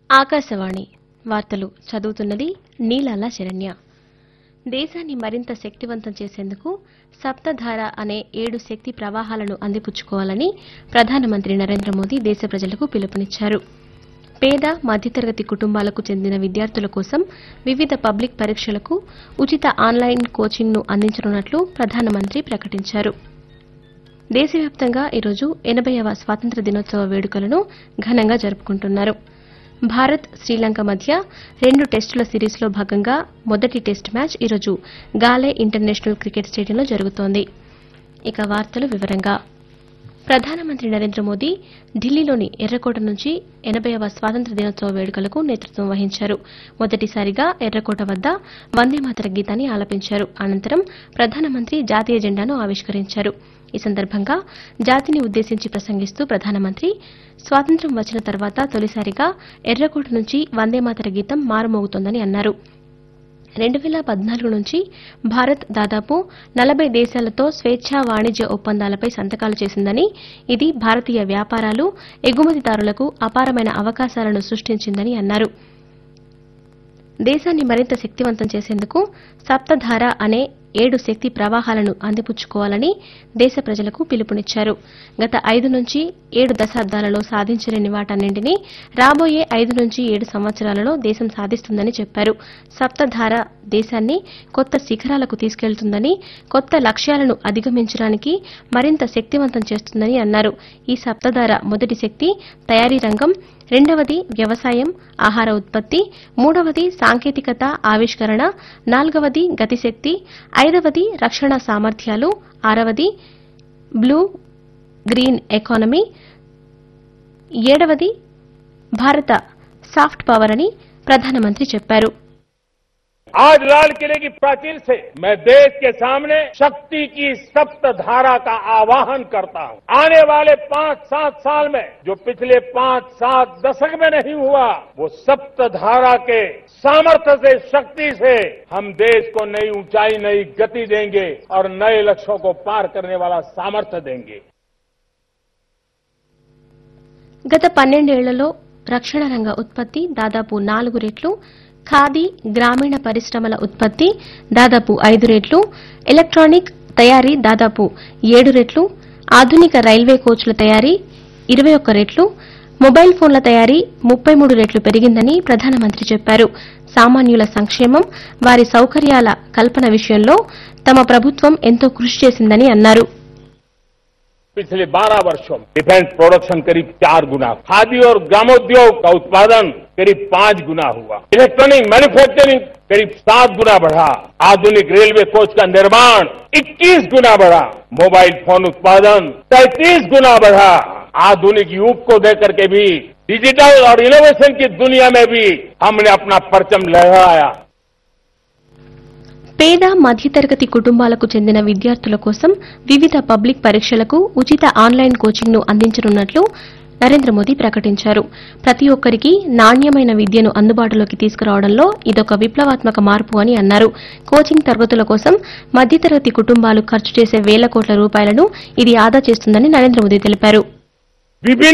ఆకాశవాణి వార్తలు చదువుతున్నది నీలాల శరణ్య దేశాన్ని మరింత శక్తివంతం చేసేందుకు సప్తధార అనే ఏడు శక్తి ప్రవాహాలను అందిపుచ్చుకోవాలని ప్రధానమంత్రి నరేంద్ర మోదీ దేశ ప్రజలకు పిలుపునిచ్చారు పేద మధ్యతరగతి కుటుంబాలకు చెందిన విద్యార్థుల కోసం వివిధ పబ్లిక్ పరీక్షలకు ఉచిత ఆన్లైన్ కోచింగ్ను అందించనున్నట్లు ప్రధానమంత్రి ప్రకటించారు దేశవ్యాప్తంగా ఈరోజు ఎనభైవ స్వాతంత్ర దినోత్సవ వేడుకలను ఘనంగా జరుపుకుంటున్నారు భారత్ శ్రీలంక మధ్య రెండు టెస్టుల సిరీస్లో భాగంగా మొదటి టెస్ట్ మ్యాచ్ ఈరోజు గాలే ఇంటర్నేషనల్ క్రికెట్ స్టేడియంలో జరుగుతోంది ఇక వార్తలు వివరంగా ప్రధానమంత్రి నరేంద్ర మోదీ ఢిల్లీలోని ఎర్రకోట నుంచి ఎనభైవ స్వాతంత్ర దినోత్సవ వేడుకలకు నేతృత్వం వహించారు మొదటిసారిగా ఎర్రకోట వద్ద వందేమాతర గీతాన్ని ఆలపించారు అనంతరం ప్రధానమంత్రి జాతీయ జెండాను ఆవిష్కరించారు ఈ సందర్భంగా జాతిని ఉద్దేశించి ప్రసంగిస్తూ ప్రధానమంత్రి స్వాతంత్ర్యం వచ్చిన తర్వాత తొలిసారిగా ఎర్రకోట నుంచి వందేమాతర గీతం మారుమోగుతోందని అన్నారు రెండు వేల పద్నాలుగు నుంచి భారత్ దాదాపు నలభై దేశాలతో స్వేచ్ఛా వాణిజ్య ఒప్పందాలపై సంతకాలు చేసిందని ఇది భారతీయ వ్యాపారాలు ఎగుమతిదారులకు అపారమైన అవకాశాలను సృష్టించిందని అన్నారు దేశాన్ని మరింత శక్తివంతం చేసేందుకు సప్తధార అనే ఏడు శక్తి ప్రవాహాలను అందిపుచ్చుకోవాలని దేశ ప్రజలకు పిలుపునిచ్చారు గత ఐదు నుంచి ఏడు దశాబ్దాలలో సాధించలేని వాటన్నింటినీ రాబోయే ఐదు నుంచి ఏడు సంవత్సరాలలో దేశం సాధిస్తుందని చెప్పారు సప్తధార దేశాన్ని కొత్త శిఖరాలకు తీసుకెళ్తుందని కొత్త లక్ష్యాలను అధిగమించడానికి మరింత శక్తివంతం చేస్తుందని అన్నారు ఈ సప్తధార మొదటి శక్తి తయారీ రంగం రెండవది వ్యవసాయం ఆహార ఉత్పత్తి మూడవది సాంకేతికత ఆవిష్కరణ నాలుగవది గతిశక్తి ఐదవది రక్షణ సామర్థ్యాలు ఆరవది బ్లూ గ్రీన్ ఎకానమీ ఏడవది భారత సాఫ్ట్ పవర్ అని ప్రధానమంత్రి చెప్పారు आज लाल किले की प्राचीर से मैं देश के सामने शक्ति की सप्त धारा का आवाहन करता हूं आने वाले पांच सात साल में जो पिछले पांच सात दशक में नहीं हुआ वो सप्त धारा के सामर्थ्य से शक्ति से हम देश को नई ऊंचाई नई गति देंगे और नए लक्ष्यों को पार करने वाला सामर्थ्य देंगे గత పన్నెండేళ్లలో రక్షణ రంగ ఉత్పత్తి దాదాపు నాలుగు రెట్లు ఖాదీ గ్రామీణ పరిశ్రమల ఉత్పత్తి దాదాపు ఐదు రెట్లు ఎలక్ట్రానిక్ తయారీ దాదాపు ఏడు రెట్లు ఆధునిక రైల్వే కోచ్ల తయారీ ఇరవై ఒక్క రెట్లు మొబైల్ ఫోన్ల తయారీ ముప్పై మూడు రెట్లు పెరిగిందని ప్రధానమంత్రి చెప్పారు సామాన్యుల సంక్షేమం వారి సౌకర్యాల కల్పన విషయంలో తమ ప్రభుత్వం ఎంతో కృషి చేసిందని అన్నారు पिछले 12 वर्षों में डिफेंस प्रोडक्शन करीब चार गुना खादी और ग्रामोद्योग का उत्पादन करीब पांच गुना हुआ इलेक्ट्रॉनिक मैन्युफैक्चरिंग करीब सात गुना बढ़ा आधुनिक रेलवे कोच का निर्माण 21 गुना बढ़ा मोबाइल फोन उत्पादन 33 गुना बढ़ा आधुनिक युग को देकर के भी डिजिटल और इनोवेशन की दुनिया में भी हमने अपना परचम लहराया పేద మధ్యతరగతి కుటుంబాలకు చెందిన విద్యార్థుల కోసం వివిధ పబ్లిక్ పరీక్షలకు ఉచిత ఆన్లైన్ కోచింగ్ను అందించనున్నట్లు నరేంద్ర మోదీ ప్రకటించారు ప్రతి ఒక్కరికి నాణ్యమైన విద్యను అందుబాటులోకి తీసుకురావడంలో ఇదొక విప్లవాత్మక మార్పు అని అన్నారు కోచింగ్ తరగతుల కోసం మధ్యతరగతి కుటుంబాలు ఖర్చు చేసే వేల కోట్ల రూపాయలను ఇది ఆదా చేస్తుందని నరేంద్ర మోదీ తెలిపారు विभिन्न